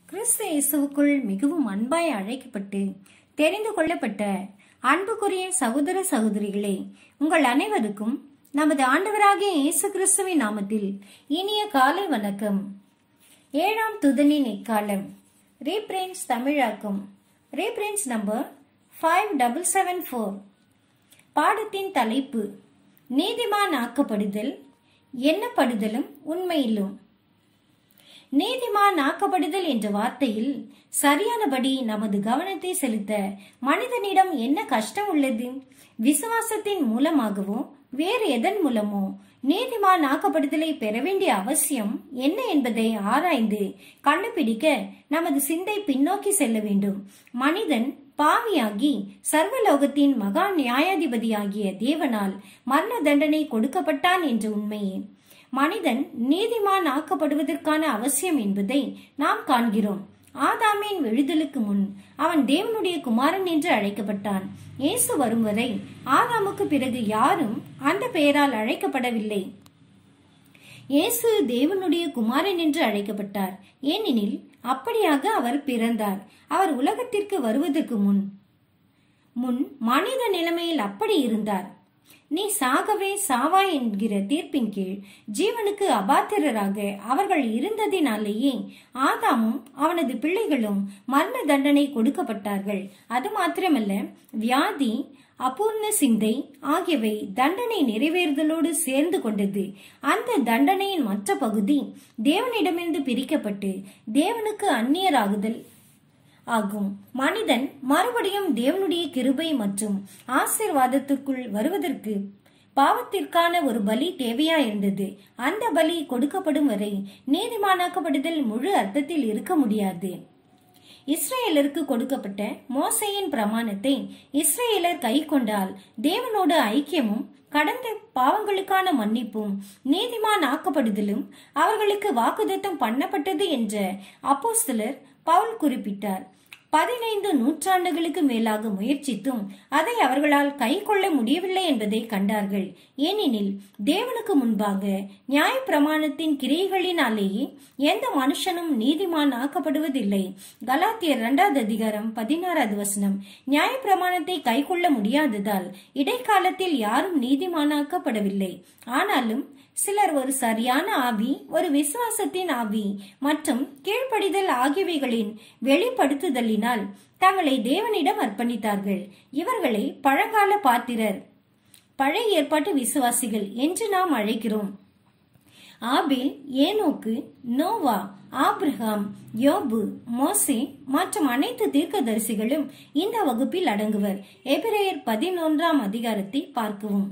கிறிஸ்து இயேசுவுக்குள் மிகவும் அன்பாய் அழைக்கப்பட்டு தெரிந்து கொள்ளப்பட்ட அன்புக்குரிய சகோதர சகோதரிகளே உங்கள் அனைவருக்கும் நமது ஆண்டவராகிய இயேசு கிறிஸ்துவின் நாமத்தில் இனிய காலை வணக்கம் ஏழாம் துதனின் இக்காலம் ரீப்ரின்ஸ் தமிழாக்கம் reference number five double seven four பாடத்தின் தலைப்பு நீதிமான் ஆக்கப்படுதல் எண்ணப்படுதலும் உண்மையிலும் நீதிமான் ஆக்கப்படுதல் என்ற வார்த்தையில் சரியானபடி நமது கவனத்தை செலுத்த மனிதனிடம் என்ன கஷ்டம் உள்ளது விசுவாசத்தின் மூலமாகவோ வேறு எதன் மூலமோ நீதிமான் ஆக்கப்படுதலை பெற வேண்டிய அவசியம் என்ன என்பதை ஆராய்ந்து கண்டுபிடிக்க நமது சிந்தை பின்னோக்கி செல்ல வேண்டும் மனிதன் பாவியாகி சர்வலோகத்தின் மகா நியாயாதிபதியாகிய தேவனால் மரண தண்டனை கொடுக்கப்பட்டான் என்ற உண்மையே மனிதன் நீதிமான் ஆக்கப்படுவதற்கான அவசியம் என்பதை நாம் காண்கிறோம் ஆதாமின் விழுதலுக்கு முன் அவன் தேவனுடைய குமாரன் என்று அழைக்கப்பட்டான் இயேசு வரும் வரை ஆதாமுக்கு பிறகு யாரும் அந்த பெயரால் அழைக்கப்படவில்லை இயேசு தேவனுடைய குமாரன் என்று அழைக்கப்பட்டார் ஏனெனில் அப்படியாக அவர் பிறந்தார் அவர் உலகத்திற்கு வருவதற்கு முன் முன் மனித நிலைமையில் அப்படி இருந்தார் நீ சாகவே சாவா என்கிற தீர்ப்பின் கீழ் ஜீவனுக்கு அபாத்திரராக அவர்கள் இருந்ததினாலேயே ஆதாமும் அவனது பிள்ளைகளும் மரண தண்டனை கொடுக்கப்பட்டார்கள் அது மாத்திரமல்ல வியாதி அபூர்ண சிந்தை ஆகியவை தண்டனை நிறைவேறுதலோடு சேர்ந்து கொண்டது அந்த தண்டனையின் மற்ற பகுதி தேவனிடமிருந்து பிரிக்கப்பட்டு தேவனுக்கு அந்நியராகுதல் ஆகும் மனிதன் மறுபடியும் தேவனுடைய கிருபை மற்றும் ஆசிர்வாதத்திற்குள் வருவதற்கு பாவத்திற்கான ஒரு பலி தேவையா இருந்தது அந்த பலி கொடுக்கப்படும் வரை நீதிமானாக்கப்படுதல் முழு அர்த்தத்தில் இருக்க முடியாது இஸ்ரேலருக்கு கொடுக்கப்பட்ட மோசையின் பிரமாணத்தை இஸ்ரேலர் கை கொண்டால் தேவனோடு ஐக்கியமும் கடந்த பாவங்களுக்கான மன்னிப்பும் நீதிமான் ஆக்கப்படுதலும் அவர்களுக்கு வாக்குதத்தம் பண்ணப்பட்டது என்ற அப்போஸ்தலர் பவுல் குறிப்பிட்டார் பதினைந்து நூற்றாண்டுகளுக்கு மேலாக முயற்சித்தும் அதை அவர்களால் கை கொள்ள முடியவில்லை என்பதை கண்டார்கள் ஏனெனில் தேவனுக்கு முன்பாக நியாய பிரமாணத்தின் கிரியைகளினாலேயே எந்த மனுஷனும் நீதிமான் ஆக்கப்படுவதில்லை கலாத்தியர் இரண்டாவது அதிகாரம் பதினாறாவது வசனம் நியாய பிரமாணத்தை கை கொள்ள முடியாததால் இடைக்காலத்தில் யாரும் நீதிமானாக்கப்படவில்லை ஆனாலும் சிலர் ஒரு சரியான ஆவி ஒரு விசுவாசத்தின் ஆவி மற்றும் கீழ்ப்படிதல் ஆகியவைகளின் வெளிப்படுத்துதலினால் தங்களை தேவனிடம் அர்ப்பணித்தார்கள் இவர்களை பழங்கால பாத்திரர் பழைய ஏற்பாட்டு விசுவாசிகள் என்று நாம் அழைக்கிறோம் ஆபில் ஏனோக்கு நோவா ஆப்ரஹாம் யோபு மோசே மற்றும் அனைத்து தீர்க்கதரிசிகளும் இந்த வகுப்பில் அடங்குவர் எபிரேயர் பதினொன்றாம் அதிகாரத்தை பார்க்கவும்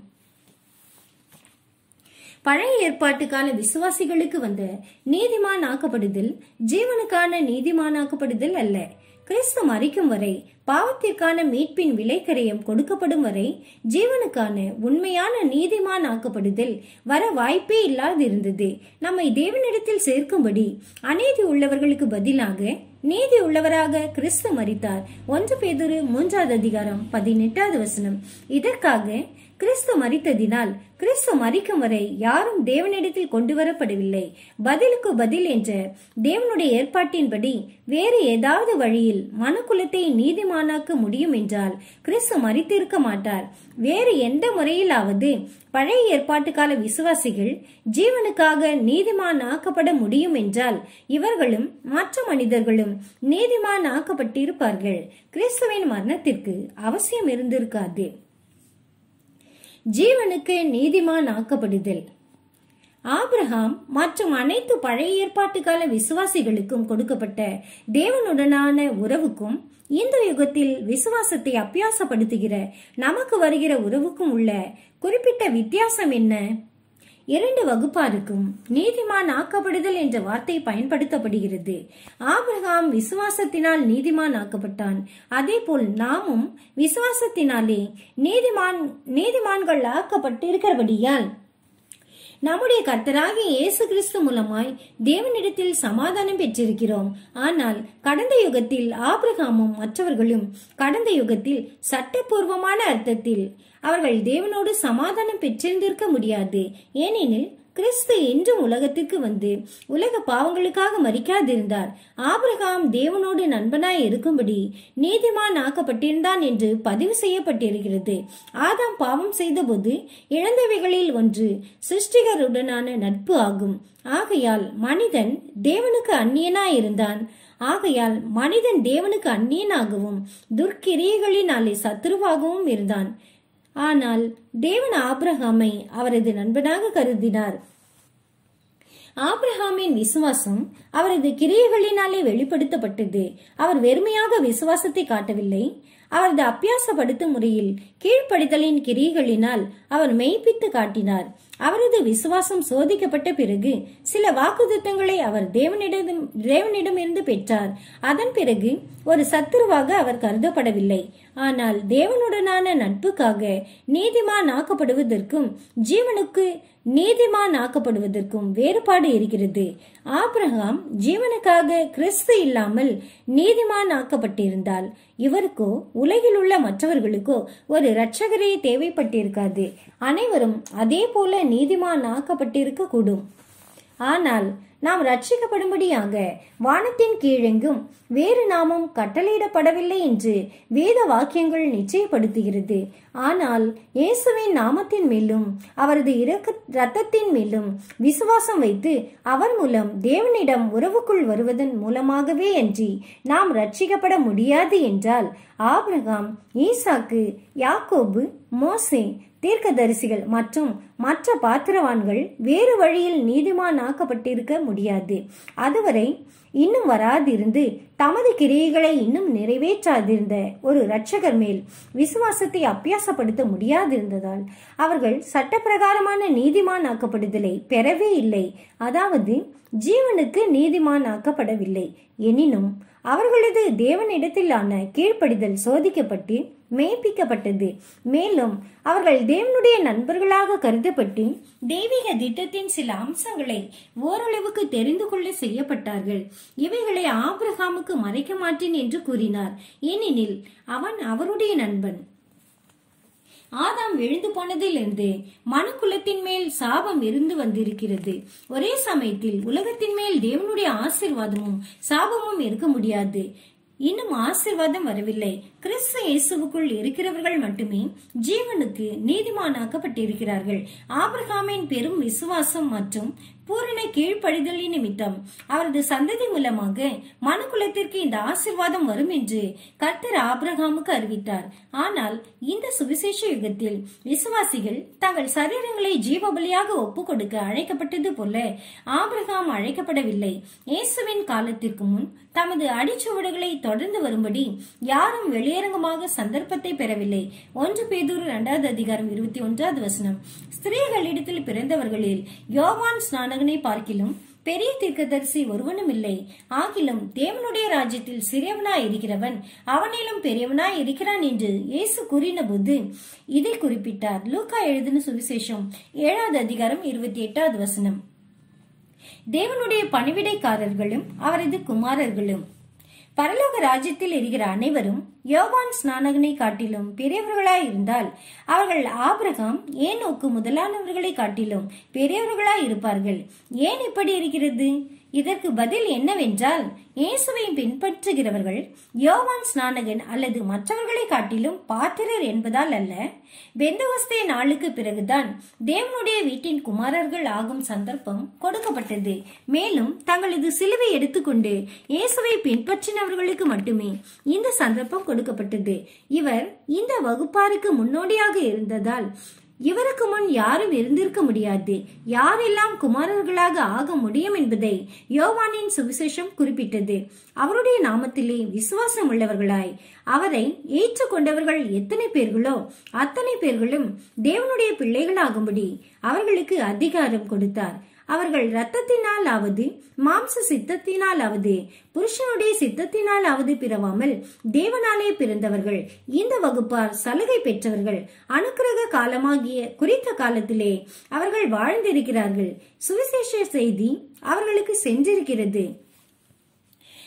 பழைய ஏற்பாட்டு கால விசுவாசிகளுக்கு வந்த நீதிமான் ஆக்கப்படுதல் ஜீவனுக்கான நீதிமான் ஆக்கப்படுதல் அல்ல கிறிஸ்து மறிக்கும் வரை பாவத்திற்கான மீட்பின் விலைக்கரையம் கொடுக்கப்படும் வரை ஜீவனுக்கான உண்மையான நீதிமான் ஆக்கப்படுதல் வர வாய்ப்பே இல்லாதிருந்தது நம்மை தேவனிடத்தில் சேர்க்கும்படி அநீதி உள்ளவர்களுக்கு பதிலாக நீதி உள்ளவராக கிறிஸ்து மறித்தார் ஒன்று பேதுரு மூன்றாவது அதிகாரம் பதினெட்டாவது வசனம் இதற்காக கிறிஸ்து மறித்ததினால் கிறிஸ்து மறிக்கும் வரை யாரும் தேவனிடத்தில் கொண்டு வரப்படவில்லை பதிலுக்கு பதில் என்ற தேவனுடைய ஏற்பாட்டின்படி வேறு ஏதாவது வழியில் மனுக்குலத்தை நீதிமானாக்க முடியும் என்றால் கிறிஸ்து மறித்திருக்க மாட்டார் வேறு எந்த முறையிலாவது பழைய ஏற்பாட்டு கால விசுவாசிகள் ஜீவனுக்காக நீதிமான் ஆக்கப்பட முடியும் என்றால் இவர்களும் மற்ற மனிதர்களும் நீதிமான் ஆக்கப்பட்டிருப்பார்கள் கிறிஸ்துவின் மரணத்திற்கு அவசியம் இருந்திருக்காது ஜீவனுக்கு நீதிமான் ஆக்கப்படுதல் ஆபிரகாம் மற்றும் அனைத்து பழைய ஏற்பாட்டு கால விசுவாசிகளுக்கும் கொடுக்கப்பட்ட தேவனுடனான உறவுக்கும் இந்த யுகத்தில் விசுவாசத்தை அபியாசப்படுத்துகிற நமக்கு வருகிற உறவுக்கும் உள்ள குறிப்பிட்ட வித்தியாசம் என்ன இரண்டு வகுப்பாருக்கும் நீதிமான் ஆக்கப்படுதல் என்ற வார்த்தை பயன்படுத்தப்படுகிறது ஆபிரகாம் விசுவாசத்தினால் நீதிமான் ஆக்கப்பட்டான் அதே போல் நாமும் விசுவாசத்தினாலே நீதிமான் நீதிமான்கள் ஆக்கப்பட்டிருக்கிறபடியால் நம்முடைய கர்த்தராகிய இயேசு கிறிஸ்து மூலமாய் தேவனிடத்தில் சமாதானம் பெற்றிருக்கிறோம் ஆனால் கடந்த யுகத்தில் ஆபிரகாமும் மற்றவர்களும் கடந்த யுகத்தில் சட்டப்பூர்வமான அர்த்தத்தில் அவர்கள் தேவனோடு சமாதானம் பெற்றிருந்திருக்க முடியாது ஏனெனில் கிறிஸ்து என்றும் உலகத்திற்கு வந்து உலக பாவங்களுக்காக மறிக்காதிருந்தார் ஆபிரகாம் தேவனோடு நண்பனாய் இருக்கும்படி நீதிமான் ஆக்கப்பட்டிருந்தான் என்று பதிவு செய்யப்பட்டிருக்கிறது ஆதாம் பாவம் செய்தபோது இழந்தவைகளில் ஒன்று சிருஷ்டிகருடனான நட்பு ஆகும் ஆகையால் மனிதன் தேவனுக்கு அந்நியனாய் இருந்தான் ஆகையால் மனிதன் தேவனுக்கு அந்நியனாகவும் துர்க்கிரியைகளினாலே சத்துருவாகவும் இருந்தான் ஆனால் தேவன் ஆபிரகாமை அவரது நண்பனாக கருதினார் ஆபிரகாமின் விசுவாசம் அவரது கிரியைகளினாலே வெளிப்படுத்தப்பட்டது அவர் வெறுமையாக விசுவாசத்தை காட்டவில்லை அவரது அப்பியாசப்படுத்தும் முறையில் கீழ்ப்படிதலின் கிரியைகளினால் அவர் மெய்ப்பித்து காட்டினார் அவரது விசுவாசம் சோதிக்கப்பட்ட பிறகு சில வாக்குத்தத்தங்களை அவர் தேவனிடம் தேவனிடமிருந்து பெற்றார் அதன் பிறகு ஒரு சத்துருவாக அவர் கருதப்படவில்லை ஆனால் தேவனுடனான நட்புக்காக நீதிமான் ஆக்கப்படுவதற்கும் ஜீவனுக்கு நீதிமான் ஆக்கப்படுவதற்கும் வேறுபாடு இருக்கிறது ஆபிரகாம் ஜீவனுக்காக கிறிஸ்து இல்லாமல் நீதிமான் ஆக்கப்பட்டிருந்தால் இவருக்கோ உலகில் உள்ள மற்றவர்களுக்கோ ஒரு இரட்சகரே தேவைப்பட்டிருக்காது அனைவரும் அதே போல நீதிமான் ஆக்கப்பட்டிருக்க கூடும் ஆனால் நாம் ரட்சிக்கப்படும்படியாக வானத்தின் கீழெங்கும் வேறு நாமும் கட்டளையிடப்படவில்லை என்று வேத வாக்கியங்கள் நிச்சயப்படுத்துகிறது ஆனால் இயேசுவின் நாமத்தின் மேலும் அவரது இரக்க ரத்தத்தின் மேலும் விசுவாசம் வைத்து அவர் மூலம் தேவனிடம் உறவுக்குள் வருவதன் மூலமாகவே அன்றி நாம் ரட்சிக்கப்பட முடியாது என்றால் ஆபிரகாம் ஈசாக்கு யாக்கோபு மோசே தீர்க்கதரிசிகள் மற்றும் மற்ற பாத்திரவான்கள் வேறு வழியில் நீதிமான் ஆக்கப்பட்டிருக்க முடியாது அதுவரை இன்னும் வராதிருந்து தமது கிரியைகளை இன்னும் நிறைவேற்றாதிருந்த ஒரு இரட்சகர் மேல் விசுவாசத்தை அப்பியாசப்படுத்த முடியாதிருந்ததால் அவர்கள் சட்டப்பிரகாரமான நீதிமான் ஆக்கப்படுதலை பெறவே இல்லை அதாவது ஜீவனுக்கு நீதிமான் ஆக்கப்படவில்லை எனினும் அவர்களது தேவனிடத்திலான கீழ்ப்படிதல் சோதிக்கப்பட்டு மெய்ப்பிக்கப்பட்டது மேலும் அவர்கள் தேவனுடைய நண்பர்களாக கருதப்பட்டு தெய்வீக திட்டத்தின் சில அம்சங்களை ஓரளவுக்கு தெரிந்து கொள்ள செய்யப்பட்டார்கள் இவைகளை ஆபிரகாமுக்கு மறைக்க மாட்டேன் என்று கூறினார் ஏனெனில் அவன் அவருடைய நண்பன் ஆதாம் எழுந்து போனதிலிருந்து மனுக்குலத்தின் மேல் சாபம் இருந்து வந்திருக்கிறது ஒரே சமயத்தில் உலகத்தின் மேல் தேவனுடைய ஆசிர்வாதமும் சாபமும் இருக்க முடியாது இன்னும் ஆசிர்வாதம் வரவில்லை கிறிஸ்து இயேசுவுக்குள் இருக்கிறவர்கள் மட்டுமே ஜீவனுக்கு நீதிமானாக்கப்பட்டிருக்கிறார்கள் ஆபிரகாமின் பெரும் விசுவாசம் மற்றும் பூரண கீழ்ப்படிதலின் நிமித்தம் அவரது சந்ததி மூலமாக மனுக்குலத்திற்கு இந்த ஆசிர்வாதம் வரும் என்று கர்த்தர் ஆபிரகாமுக்கு அறிவித்தார் ஆனால் இந்த சுவிசேஷ யுகத்தில் விசுவாசிகள் தங்கள் சரீரங்களை ஜீவபலியாக ஒப்பு கொடுக்க அழைக்கப்பட்டது போல ஆபிரகாம் அழைக்கப்படவில்லை இயேசுவின் காலத்திற்கு முன் தமது அடிச்சுவடுகளை தொடர்ந்து வரும்படி யாரும் வெளியரங்கமாக சந்தர்ப்பத்தை பெறவில்லை ஒன்று பேதூர் இரண்டாவது அதிகாரம் இருபத்தி ஒன்றாவது வசனம் ஸ்திரீகளிடத்தில் பிறந்தவர்களில் யோவான் ஸ்நானகனை பார்க்கிலும் பெரிய தீர்க்கதரிசி ஒருவனும் இல்லை ஆகிலும் தேவனுடைய ராஜ்யத்தில் சிறியவனாய் இருக்கிறவன் அவனிலும் பெரியவனாய் இருக்கிறான் என்று இயேசு கூறினபோது இதை குறிப்பிட்டார் லூக்கா எழுதின சுவிசேஷம் ஏழாவது அதிகாரம் இருபத்தி எட்டாவது வசனம் தேவனுடைய பணிவிடைக்காரர்களும் அவரது குமாரர்களும் பரலோக ராஜ்யத்தில் இருக்கிற அனைவரும் யோவான் ஸ்நானகனை காட்டிலும் பெரியவர்களாய் இருந்தால் அவர்கள் ஆபிரகாம் ஏன் நோக்கு முதலானவர்களை காட்டிலும் பெரியவர்களாய் இருப்பார்கள் ஏன் இப்படி இருக்கிறது இதற்கு பதில் என்னவென்றால் இயேசுவை பின்பற்றுகிறவர்கள் யோவான் ஸ்நானகன் அல்லது மற்றவர்களை காட்டிலும் பாத்திரர் என்பதால் அல்ல பெந்தவஸ்தே நாளுக்கு பிறகுதான் தேவனுடைய வீட்டின் குமாரர்கள் ஆகும் சந்தர்ப்பம் கொடுக்கப்பட்டது மேலும் தங்களது சிலுவை எடுத்துக்கொண்டு இயேசுவை பின்பற்றினவர்களுக்கு மட்டுமே இந்த சந்தர்ப்பம் கொடுக்கப்பட்டது இவர் இந்த வகுப்பாருக்கு முன்னோடியாக இருந்ததால் இவருக்கு முன் யாரும் இருந்திருக்க முடியாது யாரெல்லாம் குமாரர்களாக ஆக முடியும் என்பதை யோவானின் சுவிசேஷம் குறிப்பிட்டது அவருடைய நாமத்திலே விசுவாசம் உள்ளவர்களாய் அவரை ஏற்றுக்கொண்டவர்கள் எத்தனை பேர்களோ அத்தனை பேர்களும் தேவனுடைய பிள்ளைகளாகும்படி அவர்களுக்கு அதிகாரம் கொடுத்தார் அவர்கள் இரத்தத்தினால் ஆவது மாம்ச சித்தத்தினால் ஆவது புருஷனுடைய சித்தத்தினால் ஆவது பிறவாமல் தேவனாலே பிறந்தவர்கள் இந்த வகுப்பார் சலுகை பெற்றவர்கள் அனுக்கிரக காலமாகிய குறித்த காலத்திலே அவர்கள் வாழ்ந்திருக்கிறார்கள் சுவிசேஷ செய்தி அவர்களுக்கு சென்றிருக்கிறது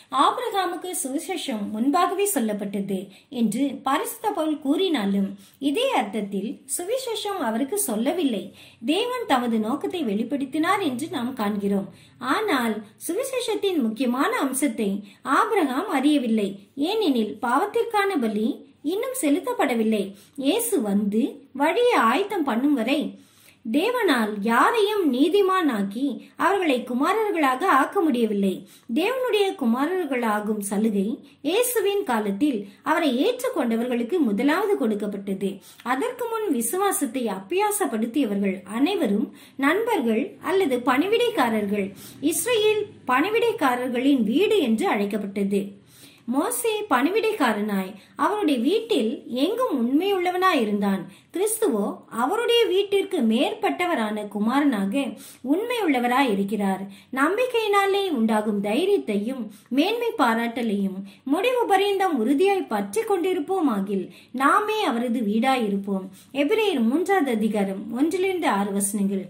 ஆபிரகாமுக்கு சுவிசேஷம் முன்பாகவே சொல்லப்பட்டது என்று பரிசுத்த பவுல் கூறினாலும் இதே அர்த்தத்தில் சுவிசேஷம் அவருக்கு சொல்லவில்லை தேவன் தமது நோக்கத்தை வெளிப்படுத்தினார் என்று நாம் காண்கிறோம் ஆனால் சுவிசேஷத்தின் முக்கியமான அம்சத்தை ஆபிரகாம் அறியவில்லை ஏனெனில் பாவத்திற்கான பலி இன்னும் செலுத்தப்படவில்லை இயேசு வந்து வழியை ஆயத்தம் பண்ணும் வரை தேவனால் யாரையும் நீதிமானாக்கி அவர்களை குமாரர்களாக ஆக்க முடியவில்லை தேவனுடைய குமாரர்களாகும் சலுகை இயேசுவின் காலத்தில் அவரை ஏற்றுக்கொண்டவர்களுக்கு முதலாவது கொடுக்கப்பட்டது அதற்கு முன் விசுவாசத்தை அப்பியாசப்படுத்தியவர்கள் அனைவரும் நண்பர்கள் அல்லது பணிவிடைக்காரர்கள் இஸ்ரேல் பணிவிடைக்காரர்களின் வீடு என்று அழைக்கப்பட்டது மோசே பணிவிடைக்காரனாய் அவருடைய வீட்டில் எங்கும் உண்மையுள்ளவனாய் இருந்தான் கிறிஸ்துவோ அவருடைய வீட்டிற்கு மேற்பட்டவரான குமாரனாக உண்மையுள்ளவராய் இருக்கிறார் நம்பிக்கையினாலே உண்டாகும் தைரியத்தையும் மேன்மை பாராட்டலையும் முடிவு பரியந்தம் உறுதியாய் பற்றி கொண்டிருப்போமாகில் நாமே அவரது வீடாயிருப்போம் எபிரேயர் மூன்றாவது அதிகாரம் ஒன்றிலிருந்து ஆறு வசனங்கள்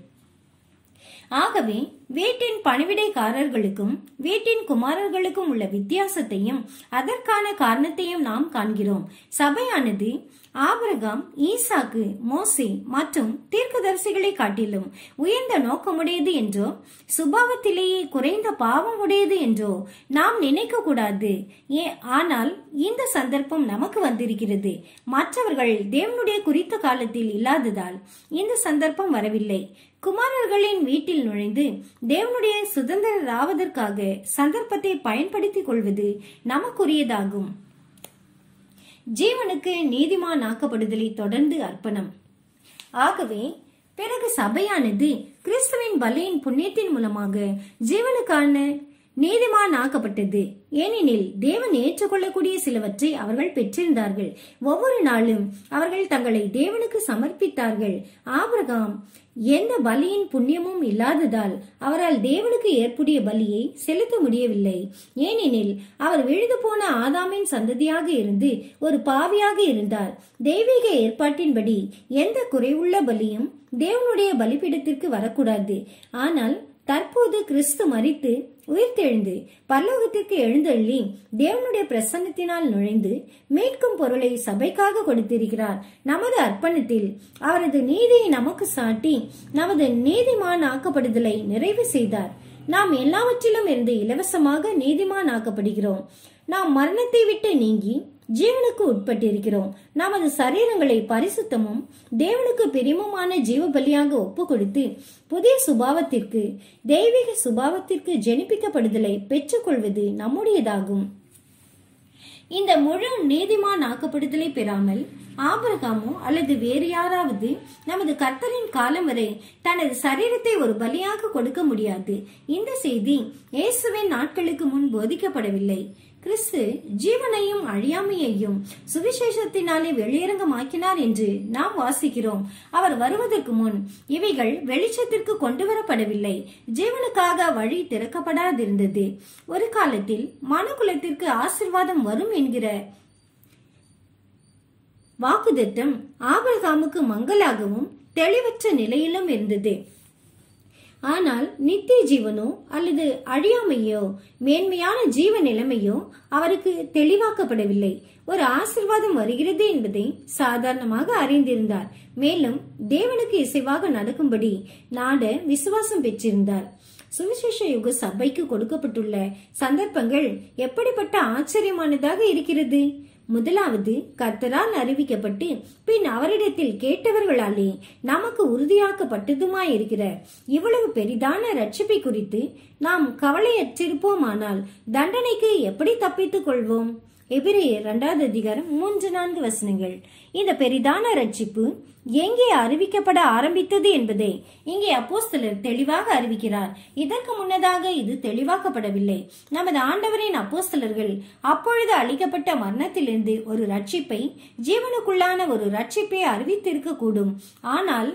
ஆகவே வீட்டின் பணிவிடைக்காரர்களுக்கும் வீட்டின் குமாரர்களுக்கும் உள்ள வித்தியாசத்தையும் அதற்கான காரணத்தையும் நாம் காண்கிறோம் சபையானது ஆபிரகாம் ஈசாக்கு மோசே மற்றும் தீர்க்கதரிசிகளை காட்டிலும் உயர்ந்த நோக்கமுடையது என்றோ சுபாவத்திலேயே குறைந்த பாவம் உடையது என்றோ நாம் நினைக்க கூடாது ஏ ஆனால் இந்த சந்தர்ப்பம் நமக்கு வந்திருக்கிறது மற்றவர்கள் தேவனுடைய குறித்த காலத்தில் இல்லாததால் இந்த சந்தர்ப்பம் வரவில்லை குமாரர்களின் வீட்டில் நுழைந்து தேவனுடைய சுதந்திரராவதற்காக சந்தர்ப்பத்தை பயன்படுத்திக் கொள்வது நமக்குரியதாகும் ஜீவனுக்கு நீதிமான் ஆக்கப்படுதலை தொடர்ந்து அர்ப்பணம் ஆகவே பிறகு சபையானது கிறிஸ்துவின் பலியின் புண்ணியத்தின் மூலமாக ஜீவனுக்கான நீதிமான் ஆக்கப்பட்டது ஏனெனில் தேவன் ஏற்றுக்கொள்ளக்கூடிய சிலவற்றை அவர்கள் பெற்றிருந்தார்கள் ஒவ்வொரு நாளும் அவர்கள் தங்களை தேவனுக்கு சமர்ப்பித்தார்கள் ஆபிரகாம் எந்த பலியின் புண்ணியமும் இல்லாததால் அவரால் தேவனுக்கு ஏற்புடைய பலியை செலுத்த முடியவில்லை ஏனெனில் அவர் விழுது போன ஆதாமின் சந்ததியாக இருந்து ஒரு பாவியாக இருந்தார் தெய்வீக ஏற்பாட்டின்படி எந்த குறைவுள்ள பலியும் தேவனுடைய பலிபீடத்திற்கு வரக்கூடாது ஆனால் தற்போது கிறிஸ்து மறித்து உயிர்த்தெழுந்து பரலோகத்திற்கு எழுந்தள்ளி தேவனுடைய பிரசன்னத்தினால் நுழைந்து மீட்கும் பொருளை சபைக்காக கொடுத்திருக்கிறார் நமது அர்ப்பணத்தில் அவரது நீதியை நமக்கு சாட்டி நமது நீதிமான் ஆக்கப்படுதலை நிறைவு செய்தார் நாம் எல்லாவற்றிலும் இருந்து இலவசமாக நீதிமான் ஆக்கப்படுகிறோம் நாம் மரணத்தை விட்டு நீங்கி ஜீவனுக்கு உட்பட்டிருக்கிறோம் நமது சரீரங்களை பரிசுத்தமும் தேவனுக்கு பிரியமுமான ஜீவ பலியாக ஒப்பு கொடுத்து புதிய சுபாவத்திற்கு தெய்வீக சுபாவத்திற்கு ஜெனிப்பிக்கப்படுதலை பெற்றுக்கொள்வது நம்முடையதாகும் இந்த முழு நீதிமான் ஆக்கப்படுதலை பெறாமல் ஆபிரகாமோ அல்லது வேறு யாராவது நமது கர்த்தரின் காலம் வரை தனது சரீரத்தை ஒரு பலியாக கொடுக்க முடியாது இந்த செய்தி இயேசுவின் நாட்களுக்கு முன் போதிக்கப்படவில்லை கிறிஸ்து ஜீவனையும் அழியாமையையும் சுவிசேஷத்தினாலே வெளியரங்கமாக்கினார் என்று நாம் வாசிக்கிறோம் அவர் வருவதற்கு முன் இவைகள் வெளிச்சத்திற்கு கொண்டு வரப்படவில்லை ஜீவனுக்காக வழி திறக்கப்படாதிருந்தது ஒரு காலத்தில் மனுகுலத்திற்கு ஆசிர்வாதம் வரும் என்கிற வாக்குதத்தம் ஆபிரகாமுக்கு மங்களாகவும் தெளிவற்ற நிலையிலும் இருந்தது ஆனால் நித்திய ஜீவனோ அல்லது அழியாமையோ மேன்மையான ஜீவ நிலைமையோ அவருக்கு தெளிவாக்கப்படவில்லை ஒரு ஆசிர்வாதம் வருகிறது என்பதை சாதாரணமாக அறிந்திருந்தார் மேலும் தேவனுக்கு இசைவாக நடக்கும்படி நாட விசுவாசம் பெற்றிருந்தார் சுவிசேஷ யுக சபைக்கு கொடுக்கப்பட்டுள்ள சந்தர்ப்பங்கள் எப்படிப்பட்ட ஆச்சரியமானதாக இருக்கிறது முதலாவது கர்த்தரால் அறிவிக்கப்பட்டு பின் அவரிடத்தில் கேட்டவர்களாலே நமக்கு உறுதியாக்கப்பட்டதுமாயிருக்கிற இவ்வளவு பெரிதான ரட்சிப்பை குறித்து நாம் கவலையற்றிருப்போமானால் தண்டனைக்கு எப்படி தப்பித்துக் கொள்வோம் எபிரேயர் இரண்டாவது அதிகாரம் மூன்று நான்கு வசனங்கள் இந்த பெரிதான ரட்சிப்பு எங்கே அறிவிக்கப்பட ஆரம்பித்தது என்பதை இங்கே அப்போஸ்தலர் தெளிவாக அறிவிக்கிறார் இதற்கு முன்னதாக இது தெளிவாக்கப்படவில்லை நமது ஆண்டவரின் அப்போஸ்தலர்கள் அப்பொழுது அளிக்கப்பட்ட மரணத்திலிருந்து ஒரு ரட்சிப்பை ஜீவனுக்குள்ளான ஒரு ரட்சிப்பை அறிவித்திருக்க கூடும் ஆனால்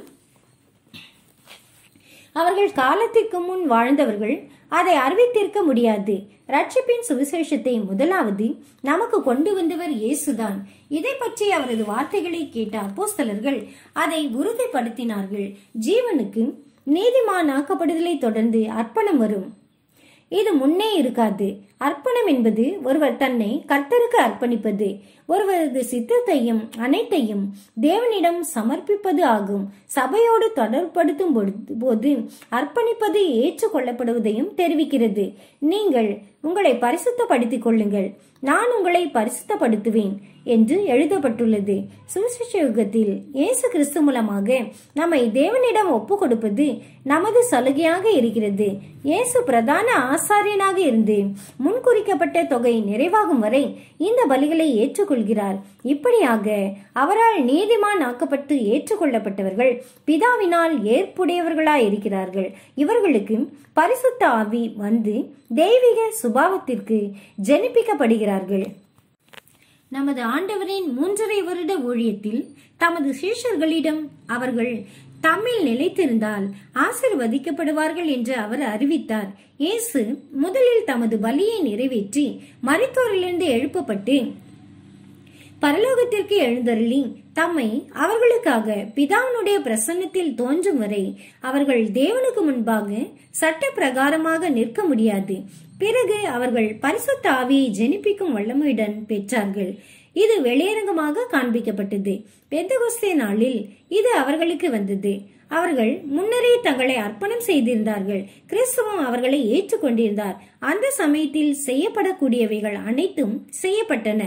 அவர்கள் காலத்திற்கு முன் வாழ்ந்தவர்கள் அதை அறிவித்திருக்க முடியாது ரட்சிப்பின் சுவிசேஷத்தை முதலாவது நமக்கு கொண்டு வந்தவர் இயேசுதான் இதை பற்றி அவரது வார்த்தைகளை கேட்ட அப்போஸ்தலர்கள் அதை உறுதிப்படுத்தினார்கள் ஜீவனுக்கு நீதிமான் ஆக்கப்படுதலை தொடர்ந்து அர்ப்பணம் வரும் இது முன்னே இருக்காது அர்ப்பணம் என்பது ஒருவர் தன்னை கர்த்தருக்கு அர்ப்பணிப்பது ஒருவரது சித்தத்தையும் அனைத்தையும் தேவனிடம் சமர்ப்பிப்பது ஆகும் சபையோடு தொடர்படுத்தும் பொழுது- போது அர்ப்பணிப்பது ஏற்றுக்கொள்ளப்படுவதையும் தெரிவிக்கிறது நீங்கள் உங்களை பரிசுத்தப்படுத்திக் கொள்ளுங்கள் நான் உங்களை பரிசுத்தப்படுத்துவேன் என்று எழுதப்பட்டுள்ளது சுவிசேஷ யுகத்தில் இயேசு கிறிஸ்து மூலமாக நம்மை தேவனிடம் ஒப்பு கொடுப்பது நமது சலுகையாக இருக்கிறது இயேசு பிரதான ஆசாரியனாக இருந்து முன்குறிக்கப்பட்ட தொகை நிறைவாகும் வரை இந்த பலிகளை ஏற்றுக்கொள்கிறார் இப்படியாக அவரால் நீதிமான் ஆக்கப்பட்டு ஏற்றுக்கொள்ளப்பட்டவர்கள் பிதாவினால் ஏற்புடையவர்களாய் இருக்கிறார்கள் இவர்களுக்கு பரிசுத்த ஆவி வந்து தெய்வீக சுபாவத்திற்கு ஜெனிப்பிக்கப்படுகிறார்கள் நமது ஆண்டவரின் மூன்றரை வருட ஊழியத்தில் தமது சீஷர்களிடம் அவர்கள் தம்மில் நிலைத்திருந்தால் ஆசிர்வதிக்கப்படுவார்கள் என்று அவர் அறிவித்தார் இயேசு முதலில் தமது பலியை நிறைவேற்றி மரித்தோரிலிருந்து எழுப்பப்பட்டு பரலோகத்திற்கு எழுந்தருளி தம்மை அவர்களுக்காக பிதாவினுடைய பிரசன்னத்தில் தோன்றும் வரை அவர்கள் தேவனுக்கு முன்பாக சட்ட பிரகாரமாக நிற்க முடியாது பிறகு அவர்கள் பரிசுத்த ஆவியை ஜெனிப்பிக்கும் வல்லமையுடன் பெற்றார்கள் இது வெளியரங்கமாக காண்பிக்கப்பட்டது பெந்தகோஸ்தே நாளில் இது அவர்களுக்கு வந்தது அவர்கள் முன்னரே தங்களை அர்ப்பணம் செய்திருந்தார்கள் கிறிஸ்துவும் அவர்களை ஏற்றுக்கொண்டிருந்தார் அந்த சமயத்தில் செய்யப்படக்கூடியவைகள் அனைத்தும் செய்யப்பட்டன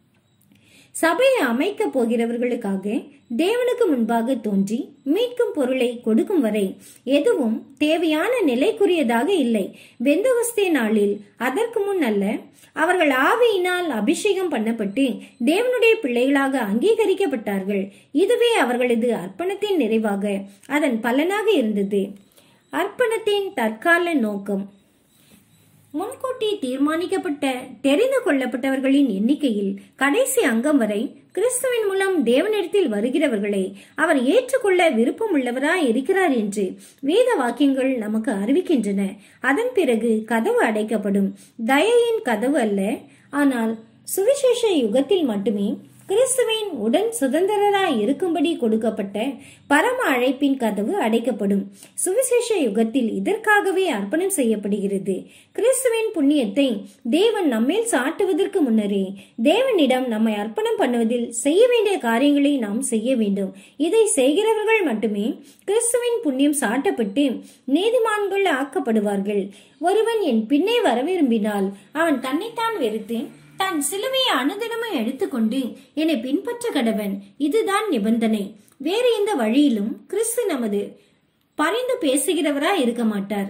சபையை அமைக்கப் போகிறவர்களுக்காக தேவனுக்கு முன்பாக தோன்றி மீட்கும் பொருளை கொடுக்கும் வரை எதுவும் தேவையான நிலைக்குரியதாக இல்லை பெந்தவஸ்தே நாளில் அதற்கு முன் அல்ல அவர்கள் ஆவியினால் அபிஷேகம் பண்ணப்பட்டு தேவனுடைய பிள்ளைகளாக அங்கீகரிக்கப்பட்டார்கள் இதுவே அவர்களது அர்ப்பணத்தின் நிறைவாக அதன் பலனாக இருந்தது அர்ப்பணத்தின் தற்கால நோக்கம் முன்கூட்டி தீர்மானிக்கப்பட்ட தெரிந்து கொள்ளப்பட்டவர்களின் எண்ணிக்கையில் கடைசி அங்கம் வரை கிறிஸ்துவின் மூலம் தேவனிடத்தில் வருகிறவர்களை அவர் ஏற்றுக்கொள்ள விருப்பமுள்ளவராய் இருக்கிறார் என்று வேத வாக்கியங்கள் நமக்கு அறிவிக்கின்றன அதன் பிறகு கதவு அடைக்கப்படும் தயையின் கதவு அல்ல ஆனால் சுவிசேஷ யுகத்தில் மட்டுமே கிறிஸ்துவின் உடன் சுதந்திரராய் இருக்கும்படி கொடுக்கப்பட்ட பரம அழைப்பின் கதவு அடைக்கப்படும் சுவிசேஷ யுகத்தில் இதற்காகவே அர்ப்பணம் செய்யப்படுகிறது கிறிஸ்துவின் புண்ணியத்தை தேவன் நம்மேல் சாட்டுவதற்கு முன்னரே தேவனிடம் நம்மை அர்ப்பணம் பண்ணுவதில் செய்ய வேண்டிய காரியங்களை நாம் செய்ய வேண்டும் இதை செய்கிறவர்கள் மட்டுமே கிறிஸ்துவின் புண்ணியம் சாட்டப்பட்டு நீதிமான்கள் ஆக்கப்படுவார்கள் ஒருவன் என் பின்னே வர விரும்பினால் அவன் தன்னைத்தான் வெறுத்து தன் சிலுவையை அனுதினமும் எடுத்துக்கொண்டு என்னை பின்பற்ற கடவன் இதுதான் நிபந்தனை வேறு எந்த வழியிலும் கிறிஸ்து நமது பரிந்து பேசுகிறவராய் இருக்க மாட்டார்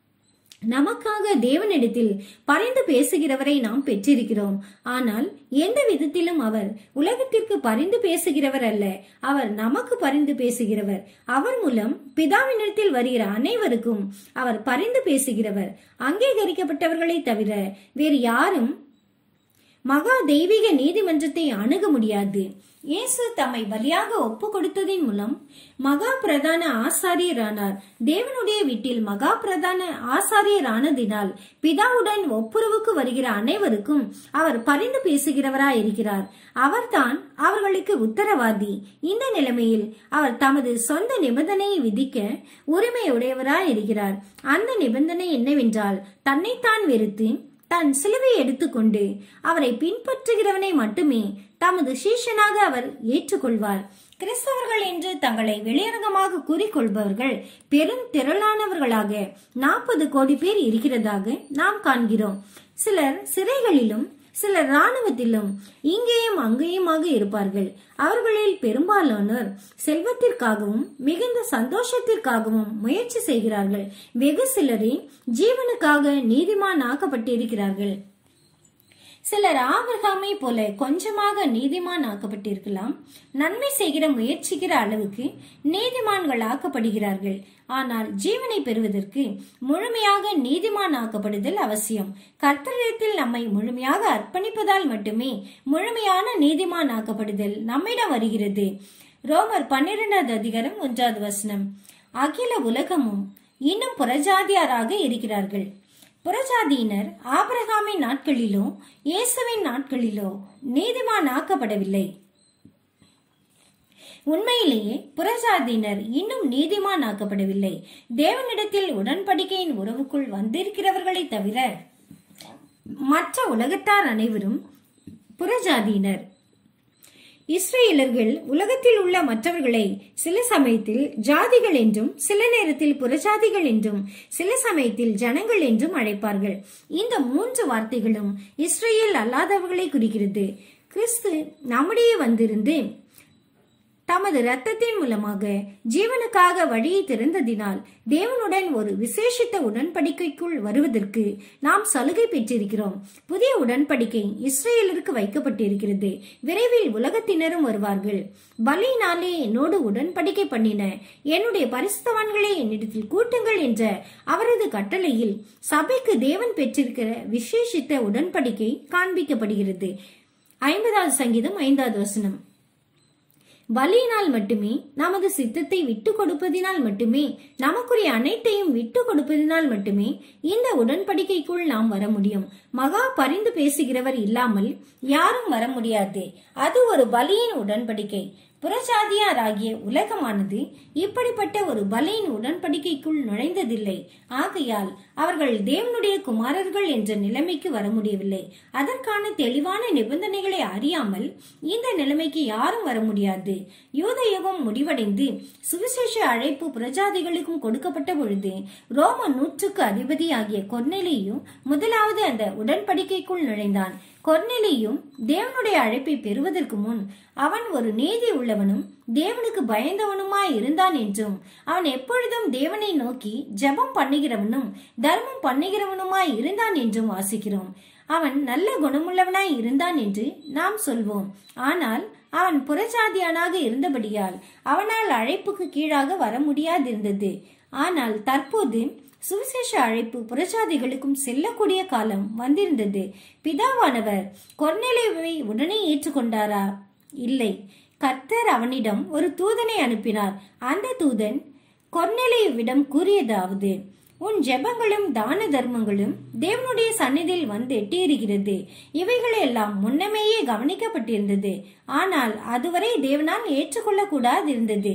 நமக்காக தேவனிடத்தில் பரிந்து பேசுகிறவரை நாம் பெற்றிருக்கிறோம் ஆனால் எந்த விதத்திலும் அவர் உலகத்திற்கு பரிந்து பேசுகிறவர் அல்ல அவர் நமக்கு பரிந்து பேசுகிறவர் அவர் மூலம் பிதாவினிடத்தில் வருகிற அனைவருக்கும் அவர் பரிந்து பேசுகிறவர் அங்கீகரிக்கப்பட்டவர்களை தவிர வேறு யாரும் மகா தெய்வீக நீதிமன்றத்தை அணுக முடியாது இயேசு தம்மை பலியாக ஒப்பு கொடுத்ததின் மூலம் மகா பிரதான ஆசாரியரானார் தேவனுடைய வீட்டில் மகா பிரதான ஆசாரியரானதினால் பிதாவுடன் ஒப்புரவுக்கு வருகிற அனைவருக்கும் அவர் பரிந்து பேசுகிறவராய் இருக்கிறார் அவர்தான் அவர்களுக்கு உத்தரவாதி இந்த நிலைமையில் அவர் தமது சொந்த நிபந்தனையை விதிக்க உரிமையுடையவராய் இருக்கிறார் அந்த நிபந்தனை என்னவென்றால் தன்னைத்தான் வெறுத்து தன் சிலுவை எடுத்துக்கொண்டு அவரை பின்பற்றுகிறவனை மட்டுமே தமது சீஷனாக அவர் ஏற்றுக்கொள்வார் கிறிஸ்தவர்கள் என்று தங்களை வெளியரங்கமாக கூறிக்கொள்பவர்கள் பெரும் திரளானவர்களாக நாற்பது கோடி பேர் இருக்கிறதாக நாம் காண்கிறோம் சிலர் சிறைகளிலும் சிலர் ராணுவத்திலும் இங்கேயும் அங்கேயுமாக இருப்பார்கள் அவர்களில் பெரும்பாலானோர் செல்வத்திற்காகவும் மிகுந்த சந்தோஷத்திற்காகவும் முயற்சி செய்கிறார்கள் வெகு சிலரே ஜீவனுக்காக நீதிமான் ஆக்கப்பட்டிருக்கிறார்கள் சிலர் ஆபிரகாமை போல கொஞ்சமாக நீதிமான் ஆக்கப்பட்டிருக்கலாம் நன்மை செய்கிற முயற்சிக்கிற அளவுக்கு நீதிமான்கள் ஆக்கப்படுகிறார்கள் ஆனால் ஜீவனை பெறுவதற்கு முழுமையாக நீதிமான் ஆக்கப்படுதல் அவசியம் கர்த்தரிடத்தில் நம்மை முழுமையாக அர்ப்பணிப்பதால் மட்டுமே முழுமையான நீதிமான் ஆக்கப்படுதல் நம்மிடம் வருகிறது ரோமர் பன்னிரெண்டாவது அதிகாரம் ஒன்றாவது வசனம் அகில உலகமும் இன்னும் புறஜாதியாராக இருக்கிறார்கள் புறஜாதியினர் ஆபிரகாமின் நாட்களிலோ இயேசுவின் நாட்களிலோ நீதிமான் ஆக்கப்படவில்லை உண்மையிலேயே புறஜாதியினர் இன்னும் நீதிமான் ஆக்கப்படவில்லை தேவனிடத்தில் உடன்படிக்கையின் உறவுக்குள் வந்திருக்கிறவர்களை தவிர மற்ற உலகத்தார் அனைவரும் புறஜாதியினர் இஸ்ரேலர்கள் உலகத்தில் உள்ள மற்றவர்களை சில சமயத்தில் ஜாதிகள் என்றும் சில நேரத்தில் புறஜாதிகள் என்றும் சில சமயத்தில் ஜனங்கள் என்றும் அழைப்பார்கள் இந்த மூன்று வார்த்தைகளும் இஸ்ரேல் அல்லாதவர்களை குறிக்கிறது கிறிஸ்து நம்முடைய வந்திருந்து தமது இரத்தத்தின் மூலமாக ஜீவனுக்காக வழியை திறந்ததினால் தேவனுடன் ஒரு விசேஷித்த உடன்படிக்கைக்குள் வருவதற்கு நாம் சலுகை பெற்றிருக்கிறோம் புதிய உடன்படிக்கை இஸ்ரேலருக்கு வைக்கப்பட்டிருக்கிறது விரைவில் உலகத்தினரும் வருவார்கள் பலியினாலே என்னோடு உடன்படிக்கை பண்ணின என்னுடைய பரிசுத்தவான்களை என்னிடத்தில் கூட்டுங்கள் என்ற அவரது கட்டளையில் சபைக்கு தேவன் பெற்றிருக்கிற விசேஷித்த உடன்படிக்கை காண்பிக்கப்படுகிறது ஐம்பதாவது சங்கீதம் ஐந்தாவது வசனம் பலியினால் மட்டுமே நமது சித்தத்தை விட்டு கொடுப்பதினால் மட்டுமே நமக்குரிய அனைத்தையும் விட்டு கொடுப்பதினால் மட்டுமே இந்த உடன்படிக்கைக்குள் நாம் வர முடியும் மகா பரிந்து பேசுகிறவர் இல்லாமல் யாரும் வர முடியாது அது ஒரு பலியின் உடன்படிக்கை புறஜாதியாராகிய உலகமானது இப்படிப்பட்ட ஒரு பலியின் உடன்படிக்கைக்குள் நுழைந்ததில்லை ஆகையால் அவர்கள் தேவனுடைய குமாரர்கள் என்ற நிலைமைக்கு வர முடியவில்லை அதற்கான தெளிவான நிபந்தனைகளை அறியாமல் இந்த நிலைமைக்கு யாரும் வர முடியாது யூத யுகம் முடிவடைந்து சுவிசேஷ அழைப்பு புறஜாதிகளுக்கும் கொடுக்கப்பட்ட பொழுது ரோம நூற்றுக்கு அதிபதியாகிய கொர்நெலியும் முதலாவது அந்த உடன்படிக்கைக்குள் நுழைந்தான் கொர்நெலியும் தேவனுடைய அழைப்பை பெறுவதற்கு முன் அவன் ஒரு நீதி உள்ளவனும் தேவனுக்கு பயந்தவனுமாய் இருந்தான் என்றும் அவன் எப்பொழுதும் தேவனை நோக்கி ஜெபம் பண்ணுகிறவனும் தர்மம் பண்ணுகிறவனுமாய் இருந்தான் என்றும் வாசிக்கிறோம் அவன் நல்ல குணமுள்ளவனாய் இருந்தான் என்று நாம் சொல்வோம் ஆனால் அவன் புறஜாதியானாக இருந்தபடியால் அவனால் அழைப்புக்கு கீழாக வர முடியாதிருந்தது ஆனால் தற்போது சுவிசேஷ அழைப்பு புறஜாதிகளுக்கும் செல்லக்கூடிய காலம் வந்திருந்தது பிதாவானவர் கொர்நேலியுவை உடனே ஏற்றுக்கொண்டாரா இல்லை கர்த்தர் அவனிடம் ஒரு தூதனை அனுப்பினார் அந்த தூதன் கொர்நேலியுவிடம் கூறியதாவது உன் ஜெபங்களும் தான தர்மங்களும் தேவனுடைய சந்நிதியில் வந்து எட்டியிருக்கிறது இவைகளெல்லாம் முன்னமேயே கவனிக்கப்பட்டிருந்தது ஆனால் அதுவரை தேவனால் ஏற்றுக்கொள்ளக்கூடாதிருந்தது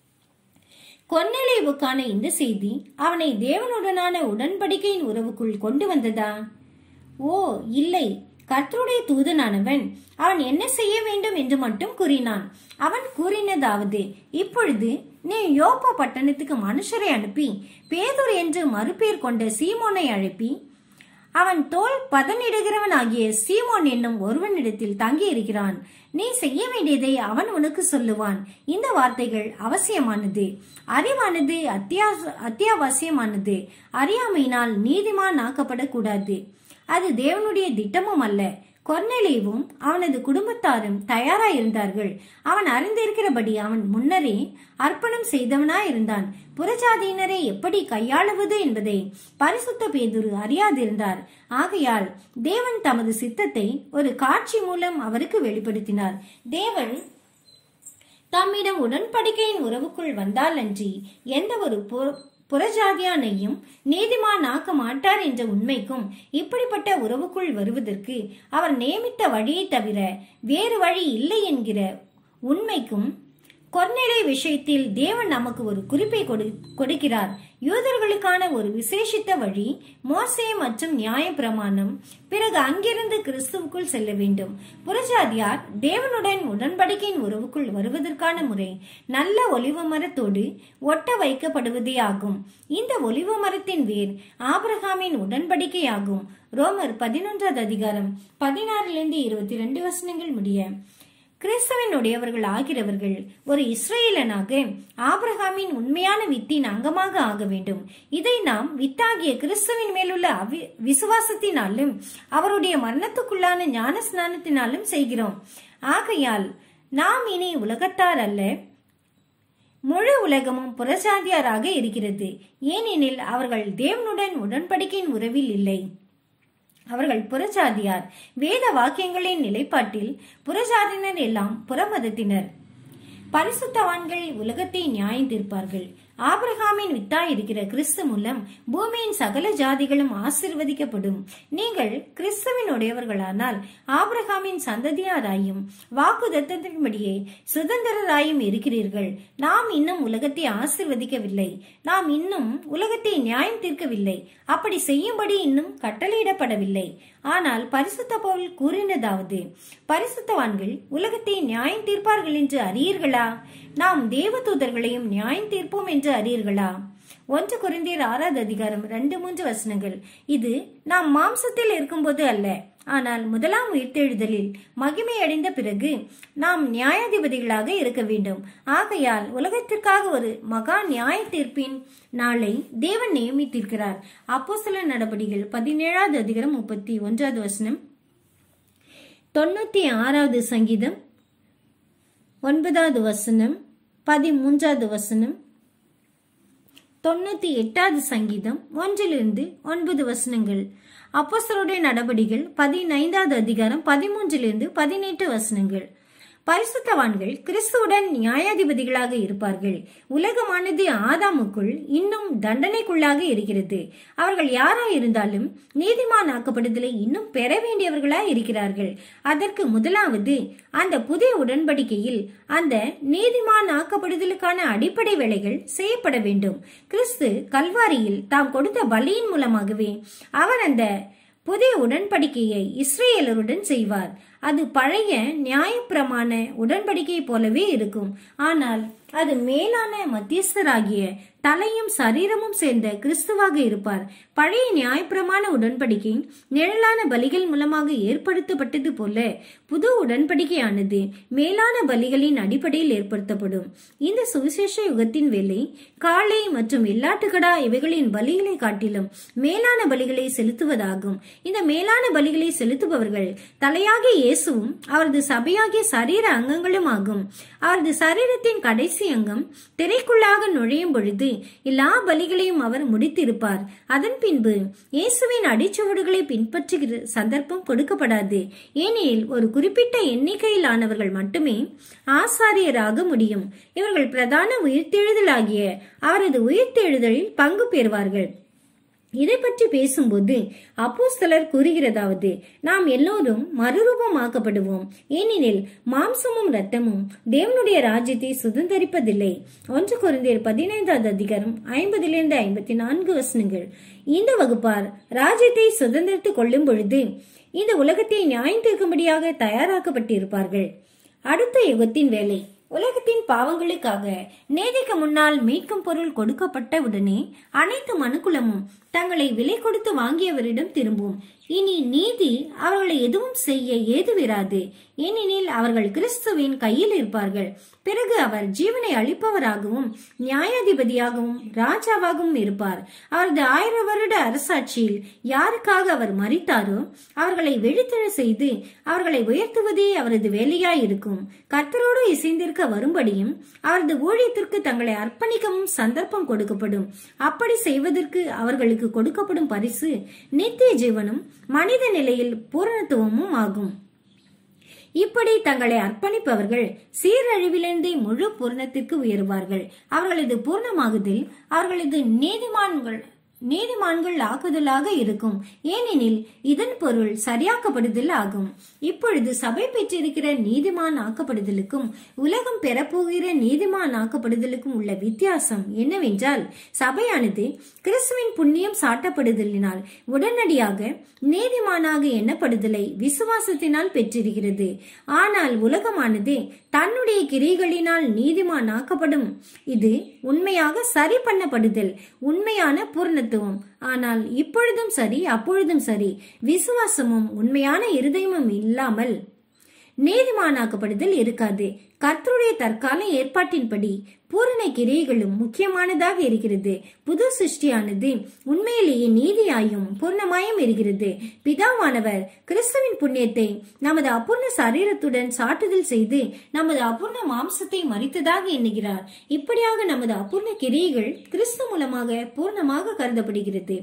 கொன்னலேவுக்கான இந்த செய்தி அவனை தேவனுடனான உடன்படிக்கையின் உறவுக்குள் கொண்டு வந்ததா ஓ இல்லை கர்த்தருடைய தூதனானவன் அவன் என்ன செய்ய வேண்டும் என்று மட்டும் கூறினான் அவன் கூறினதாவது இப்பொழுது நீ யோப்பா பட்டணத்துக்கு மனுஷரை அனுப்பி பேதுர் என்று மறுபேர் கொண்ட சீமோனை அழைப்பி அவன் தோல் பதனிடுகிறவன் ஆகிய சீமோன் என்னும் ஒருவனிடத்தில் தங்கி இருக்கிறான் நீ செய்ய வேண்டியதை அவன் உனக்கு சொல்லுவான் இந்த வார்த்தைகள் அவசியமானது அறிவானது அத்தியாவ அத்தியாவசியமானது அறியாமையினால் நீதிமான் ஆக்கப்படக்கூடாது அது தேவனுடைய திட்டமும் அல்ல கொர்நெலியும் அவனது குடும்பத்தாரும் தயாராய் இருந்தார்கள் அவன் அறிந்திருக்கிறபடி அவன் முன்னரே அர்ப்பணம் செய்தவனாய் இருந்தான் புறஜாதியினரை எப்படி கையாளுவது என்பதை பரிசுத்த பேதுரு அறியாதிருந்தார் ஆகையால் தேவன் தமது சித்தத்தை ஒரு காட்சி மூலம் அவருக்கு வெளிப்படுத்தினார் தேவன் தம்மிடம் உடன்படிக்கையின் உறவுக்குள் வந்தால் அன்றி எந்த ஒரு புற- புறஜாதியானையும் நீதிமான் ஆக்க மாட்டார் என்ற உண்மைக்கும் இப்படிப்பட்ட உறவுக்குள் வருவதற்கு அவர் நியமித்த வழியை தவிர வேறு வழி இல்லை என்கிற உண்மைக்கும் கொர்நேலை விஷயத்தில் தேவன் நமக்கு ஒரு குறிப்பை கொடு- கொடுக்கிறார் யூதர்களுக்கான ஒரு விசேஷித்த வழி மோசே மற்றும் நியாயப்பிரமாணம் பிறகு அங்கிருந்து கிறிஸ்துவுக்குள் செல்ல வேண்டும் புறஜாதியார் தேவனுடன் உடன்படிக்கையின் உறவுக்குள் வருவதற்கான முறை நல்ல ஒலிவ மரத்தோடு ஒட்ட வைக்கப்படுவதே ஆகும் இந்த ஒலிவ மரத்தின் வேர் ஆபிரகாமின் உடன்படிக்கை ஆகும் ரோமர் பதினொன்றாவது அதிகாரம் பதினாறிலிருந்து இருபத்தி ரெண்டு வசனங்கள் முடிய கிறிஸ்தவனுடையவர்கள் ஆகிறவர்கள் ஒரு இஸ்ரேலனாக ஆபிரகாமின் உண்மையான வித்தின் அங்கமாக ஆக வேண்டும் இதை நாம் வித்தாகிய கிறிஸ்துவின் மேலுள்ள அவி விசுவாசத்தினாலும் அவருடைய மரணத்துக்குள்ளான ஞான ஸ்நானத்தினாலும் செய்கிறோம் ஆகையால் நாம் இனி உலகத்தார் அல்ல முழு உலகமும் புறசாதியாராக இருக்கிறது ஏனெனில் அவர்கள் தேவனுடன் உடன்படிக்கையின் உறவில் இல்லை அவர்கள் புறஜாதியார் வேத வாக்கியங்களின் நிலைப்பாட்டில் புறஜாதியினர் எல்லாம் புறமதத்தினர் பரிசுத்தவான்கள் உலகத்தை நியாயம் தீர்ப்பார்கள் ஆபிரகாமின் வித்தாய் இருக்கிற கிறிஸ்து மூலம் பூமியின் சகல ஜாதிகளும் ஆசிர்வதிக்கப்படும் நீங்கள் கிறிஸ்துவின் உடையவர்களானால் ஆபிரகாமின் சந்ததியாராயும் வாக்கு தத்தத்தின்படியே சுதந்திரராயும் இருக்கிறீர்கள் நாம் இன்னும் உலகத்தை ஆசிர்வதிக்கவில்லை நாம் இன்னும் உலகத்தை நியாயம் தீர்க்கவில்லை அப்படி செய்யும்படி இன்னும் கட்டளையிடப்படவில்லை ஆனால் பரிசுத்த பவுல் கூறினதாவது பரிசுத்தவான்கள் உலகத்தை நியாயம் தீர்ப்பார்கள் என்று அறியீர்களா நாம் தேவதூதர்களையும் நியாயம் தீர்ப்போம் என்று அறியீர்களா ஒன்று குறைந்தீர் ஆறாவது அதிகாரம் ரெண்டு மூன்று வசனங்கள் இது நாம் மாம்சத்தில் இருக்கும்போது அல்ல ஆனால் முதலாம் உயிர்த்தெழுதலில் மகிமை அடைந்த பிறகு நாம் நியாயாதிபதிகளாக இருக்க வேண்டும் ஆகையால் உலகத்திற்காக ஒரு மகா நியாய தீர்ப்பின் நாளை தேவன் நியமித்திருக்கிறார் அப்போ சில நடவடிக்கைகள் பதினேழாவது அதிகாரம் முப்பத்தி ஒன்றாவது வசனம் தொண்ணூத்தி ஆறாவது சங்கீதம் ஒன்பதாவது வசனம் பதிமூன்றாவது வசனம் தொண்ணூத்தி எட்டாவது சங்கீதம் ஒன்றிலிருந்து ஒன்பது வசனங்கள் அப்போஸ்தலருடைய நடபடிகள் பதினைந்தாவது அதிகாரம் பதிமூன்றிலிருந்து பதினெட்டு வசனங்கள் பரிசுத்தவான்கள் கிறிஸ்துவுடன் நியாயாதிபதிகளாக இருப்பார்கள் உலகமானது ஆதாமுக்குள் இன்னும் தண்டனைக்குள்ளாக இருக்கிறது அவர்கள் யாரா இருந்தாலும் நீதிமான் ஆக்கப்படுதலை இன்னும் பெற வேண்டியவர்களா இருக்கிறார்கள் அதற்கு முதலாவது அந்த புதிய உடன்படிக்கையில் அந்த நீதிமான் ஆக்கப்படுதலுக்கான அடிப்படை வேலைகள் செய்யப்பட வேண்டும் கிறிஸ்து கல்வாரியில் தாம் கொடுத்த பலியின் மூலமாகவே அவர் அந்த புதிய உடன்படிக்கையை இஸ்ரேலருடன் செய்வார் அது பழைய நியாயப்பிரமாண உடன்படிக்கை போலவே இருக்கும் ஆனால் அது மேலான மத்தியஸ்தராகிய தலையும் சரீரமும் சேர்ந்த கிறிஸ்துவாக இருப்பார் பழைய நியாயப்பிரமாண உடன்படிக்கை நிழலான பலிகள் மூலமாக ஏற்படுத்தப்பட்டது போல புது உடன்படிக்கையானது மேலான பலிகளின் அடிப்படையில் ஏற்படுத்தப்படும் இந்த சுவிசேஷ யுகத்தின் வேலை காளை மற்றும் வெள்ளாட்டுக்கடா இவைகளின் பலிகளை காட்டிலும் மேலான பலிகளை செலுத்துவதாகும் இந்த மேலான பலிகளை செலுத்துபவர்கள் தலையாகிய இயேசுவும் அவரது சபையாகிய சரீர அங்கங்களும் ஆகும் அவரது சரீரத்தின் கடைசி அங்கம் திரைக்குள்ளாக நுழையும் பொழுது எல்லா பலிகளையும் அவர் முடித்திருப்பார் அதன் பின்பு இயேசுவின் அடிச்சுவடுகளை பின்பற்றுகிற சந்தர்ப்பம் கொடுக்கப்படாது ஏனெனில் ஒரு குறிப்பிட்ட எண்ணிக்கையிலானவர்கள் மட்டுமே ஆசாரியராக முடியும் இவர்கள் பிரதான உயிர்த்தெழுதலாகிய அவரது உயிர்த்தெழுதலில் பங்கு பெறுவார்கள் இதை பற்றி பேசும்போது அப்போஸ்தலர் கூறுகிறதாவது நாம் எல்லோரும் மறுரூபமாக்கப்படுவோம் ஏனெனில் மாம்சமும் இரத்தமும் தேவனுடைய ராஜ்யத்தை சுதந்திரிப்பதில்லை ஒன்று குறைந்தர் பதினைந்தாவது அதிகாரம் ஐம்பதிலிருந்து ஐம்பத்தி நான்கு வசனங்கள் இந்த வகுப்பார் ராஜ்யத்தை சுதந்திரித்துக் கொள்ளும் பொழுது இந்த உலகத்தை நியாயம் தீர்க்கும்படியாக தயாராக்கப்பட்டிருப்பார்கள் அடுத்த யுகத்தின் வேலை உலகத்தின் பாவங்களுக்காக நேதிக்கு முன்னால் மீட்கும் பொருள் கொடுக்கப்பட்ட உடனே அனைத்து மனுக்குலமும் தங்களை விலை கொடுத்து வாங்கியவரிடம் திரும்பும் இனி நீதி அவர்களை எதுவும் செய்ய ஏதுவிராது ஏனெனில் அவர்கள் கிறிஸ்துவின் கையில் இருப்பார்கள் பிறகு அவர் ஜீவனை அளிப்பவராகவும் நியாயாதிபதியாகவும் ராஜாவாகவும் இருப்பார் அவரது ஆயிரம் வருட அரசாட்சியில் யாருக்காக அவர் மறித்தாரோ அவர்களை வெடித்தெழ செய்து அவர்களை உயர்த்துவதே அவரது வேலையாயிருக்கும் கர்த்தரோடு இசைந்திருக்க வரும்படியும் அவரது ஊழியத்திற்கு தங்களை அர்ப்பணிக்கவும் சந்தர்ப்பம் கொடுக்கப்படும் அப்படி செய்வதற்கு அவர்களுக்கு கொடுக்கப்படும் பரிசு நித்திய ஜீவனும் மனித நிலையில் பூரணத்துவமும் ஆகும் இப்படி தங்களை அர்ப்பணிப்பவர்கள் சீரழிவிலிருந்து முழு பூர்ணத்திற்கு உயருவார்கள் அவர்களது பூர்ணமாகுதில் அவர்களது நீதிமான்கள் நீதிமான்கள் ஆக்குதலாக இருக்கும் ஏனெனில் இதன் பொருள் சரியாக்கப்படுதல் ஆகும் இப்பொழுது சபை பெற்றிருக்கிற நீதிமான் ஆக்கப்படுதலுக்கும் உலகம் பெறப்போகிற நீதிமான் ஆக்கப்படுதலுக்கும் உள்ள வித்தியாசம் என்னவென்றால் சபையானது கிறிஸ்துவின் புண்ணியம் சாட்டப்படுதலினால் உடனடியாக நீதிமானாக எண்ணப்படுதலை விசுவாசத்தினால் பெற்றிருக்கிறது ஆனால் உலகமானது தன்னுடைய கிரிகளினால் நீதிமான் ஆக்கப்படும் இது உண்மையாக சரி பண்ணப்படுதல் உண்மையான பூர்ணத்துவம் ஆனால் இப்பொழுதும் சரி அப்பொழுதும் சரி விசுவாசமும் உண்மையான இருதயமும் இல்லாமல் நீதிமானாக்கப்படுதல் இருக்காது கர்த்தருடைய தற்கால ஏற்பாட்டின்படி பூரண கிரியைகளும் முக்கியமானதாக இருக்கிறது புது சிருஷ்டியானது உண்மையிலேயே நீதியாயும் பூர்ணமாயும் இருக்கிறது பிதாவானவர் கிறிஸ்துவின் புண்ணியத்தை நமது அபூர்ண சரீரத்துடன் சாட்டுதல் செய்து நமது அபூர்ண மாம்சத்தை மறித்ததாக எண்ணுகிறார் இப்படியாக நமது அபூர்ண கிரியைகள் கிறிஸ்து மூலமாக பூர்ணமாக கருதப்படுகிறது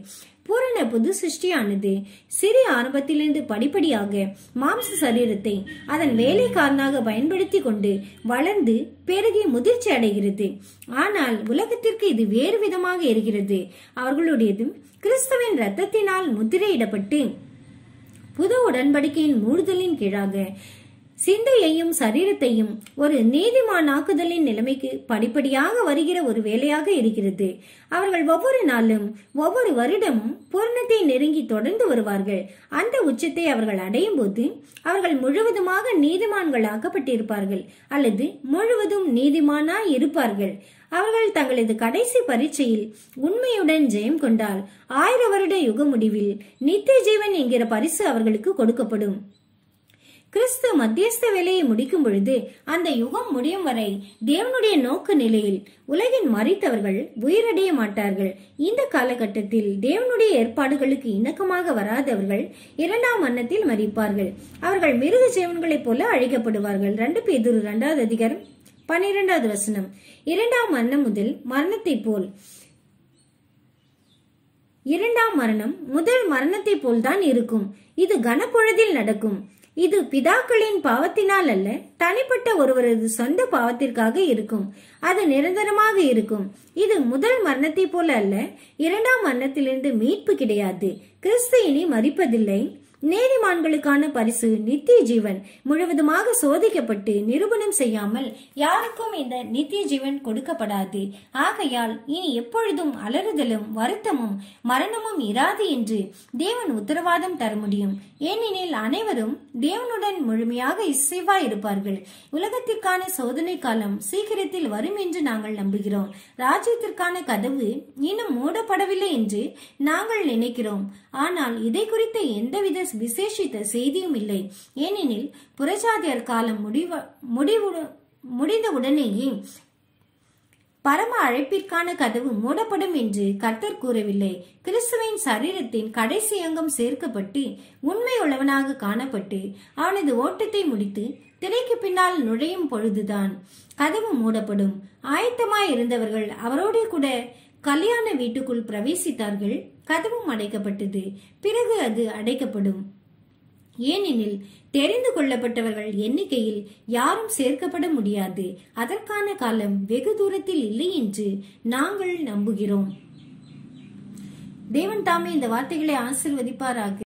பூரண புது சிருஷ்டியானது சிறு ஆரம்பத்திலிருந்து படிப்படியாக மாம்ச சரீரத்தை அதன் வேலைக்காரனாக பயன்படுத்தி கொண்டு வளர்ந்து பெருகி முதிர்ச்சி அடைகிறது ஆனால் உலகத்திற்கு இது வேறு விதமாக இருக்கிறது அவர்களுடையதும் கிறிஸ்துவின் ரத்தத்தினால் முத்திரையிடப்பட்டு புது உடன்படிக்கையின் மூடுதலின் கீழாக சிந்தையையும் சரீரத்தையும் ஒரு நீதிமானாக்குதலின் நிலைமைக்கு படிப்படியாக வருகிற ஒரு வேலையாக இருக்கிறது அவர்கள் ஒவ்வொரு நாளும் ஒவ்வொரு வருடமும் பூரணத்தை நெருங்கி தொடர்ந்து வருவார்கள் அந்த உச்சத்தை அவர்கள் அடையும் போது அவர்கள் முழுவதுமாக நீதிமான்கள் ஆக்கப்பட்டிருப்பார்கள் அல்லது முழுவதும் நீதிமானாய் இருப்பார்கள் அவர்கள் தங்களது கடைசி பரீட்சையில் உண்மையுடன் ஜெயம் கொண்டால் ஆயிர வருட யுக முடிவில் நித்திய ஜீவன் என்கிற பரிசு அவர்களுக்கு கொடுக்கப்படும் கிறிஸ்து மத்தியஸ்த வேலையை முடிக்கும் பொழுது அந்த யுகம் முடியும் வரை தேவனுடைய நோக்கு நிலையில் உலகின் மறித்தவர்கள் உயிரடைய மாட்டார்கள் இந்த காலகட்டத்தில் தேவனுடைய ஏற்பாடுகளுக்கு இணக்கமாக வராதவர்கள் இரண்டாம் மன்னத்தில் மறிப்பார்கள் அவர்கள் மிருக ஜீவன்களைப் போல அழைக்கப்படுவார்கள் ரெண்டு பேதுரு இரண்டாவது அதிகாரம் பன்னிரெண்டாவது வசனம் இரண்டாம் மரணம் முதல் மரணத்தை போல் இரண்டாம் மரணம் முதல் மரணத்தை போல்தான் இருக்கும் இது கனப்பொழுதில் நடக்கும் இது பிதாக்களின் பாவத்தினால் அல்ல தனிப்பட்ட ஒருவரது சொந்த பாவத்திற்காக இருக்கும் அது நிரந்தரமாக இருக்கும் இது முதல் மரணத்தை போல அல்ல இரண்டாம் மரணத்திலிருந்து மீட்பு கிடையாது கிறிஸ்து இனி மறிப்பதில்லை நீதிமான்களுக்கான பரிசு நித்திய ஜீவன் முழுவதுமாக சோதிக்கப்பட்டு நிரூபணம் செய்யாமல் யாருக்கும் இந்த நித்திய ஜீவன் கொடுக்கப்படாது ஆகையால் இனி எப்பொழுதும் அலறுதலும் வருத்தமும் மரணமும் இராது என்று தேவன் உத்தரவாதம் தர முடியும் ஏனெனில் அனைவரும் தேவனுடன் முழுமையாக இசைவா இருப்பார்கள் உலகத்திற்கான சோதனை காலம் சீக்கிரத்தில் வரும் என்று நாங்கள் நம்புகிறோம் ராஜ்யத்திற்கான கதவு இன்னும் மூடப்படவில்லை என்று நாங்கள் நினைக்கிறோம் ஆனால் இதை குறித்த எந்தவித விசேஷித்த செய்தியும் இல்லை ஏனெனில் புறஜாதியர் காலம் முடிவ முடிவு முடிந்த உடனேயே பரம அழைப்பிற்கான கதவு மூடப்படும் என்று கர்த்தர் கூறவில்லை கிறிஸ்துவின் சரீரத்தின் கடைசி அங்கம் சேர்க்கப்பட்டு உண்மை உள்ளவனாக காணப்பட்டு அவனது ஓட்டத்தை முடித்து திரைக்கு பின்னால் நுழையும் பொழுதுதான் கதவு மூடப்படும் ஆயத்தமாய் இருந்தவர்கள் அவரோடு கூட கல்யாண வீட்டுக்குள் பிரவேசித்தார்கள் கதவும் அடைக்கப்பட்டது பிறகு அது அடைக்கப்படும் ஏனெனில் தெரிந்து கொள்ளப்பட்டவர்கள் எண்ணிக்கையில் யாரும் சேர்க்கப்பட முடியாது அதற்கான காலம் வெகு தூரத்தில் இல்லை என்று நாங்கள் நம்புகிறோம் தேவன் தாமே இந்த வார்த்தைகளை ஆசிர்வதிப்பாராக